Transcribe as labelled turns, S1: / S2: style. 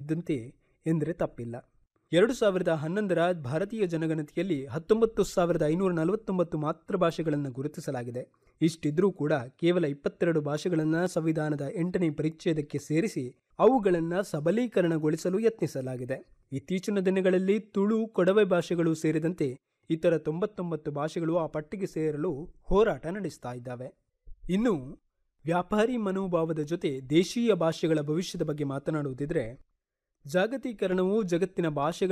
S1: ಇದ್ದಂತೆ ಎಂದರೆ ತಪ್ಪಿಲ್ಲ ಎರಡು ಸಾವಿರದ ಹನ್ನೊಂದರ ಭಾರತೀಯ ಜನಗಣತಿಯಲ್ಲಿ ಹತ್ತೊಂಬತ್ತು ಸಾವಿರದ ಐನೂರ ನಲವತ್ತೊಂಬತ್ತು ಮಾತ್ರ ಭಾಷೆಗಳನ್ನು ಗುರುತಿಸಲಾಗಿದೆ ಇಷ್ಟಿದ್ರೂ ಕೂಡ ಕೇವಲ ಇಪ್ಪತ್ತೆರಡು ಭಾಷೆಗಳನ್ನು ಸಂವಿಧಾನದ ಎಂಟನೇ ಪರಿಚ್ಛೇದಕ್ಕೆ ಸೇರಿಸಿ ಅವುಗಳನ್ನು ಸಬಲೀಕರಣಗೊಳಿಸಲು ಯತ್ನಿಸಲಾಗಿದೆ ಇತ್ತೀಚಿನ ದಿನಗಳಲ್ಲಿ ತುಳು ಕೊಡವೆ ಭಾಷೆಗಳು ಸೇರಿದಂತೆ ಇತರ ತೊಂಬತ್ತೊಂಬತ್ತು ಭಾಷೆಗಳು ಆ ಪಟ್ಟಿಗೆ ಸೇರಲು ಹೋರಾಟ ನಡೆಸ್ತಾ ಇದ್ದಾವೆ ಇನ್ನು ವ್ಯಾಪಾರಿ ಮನೋಭಾವದ ಜೊತೆ ದೇಶೀಯ ಭಾಷೆಗಳ ಭವಿಷ್ಯದ ಬಗ್ಗೆ ಮಾತನಾಡುವುದಿದ್ರೆ ಜಾಗತೀಕರಣವು ಜಗತ್ತಿನ ಭಾಷೆಗಳ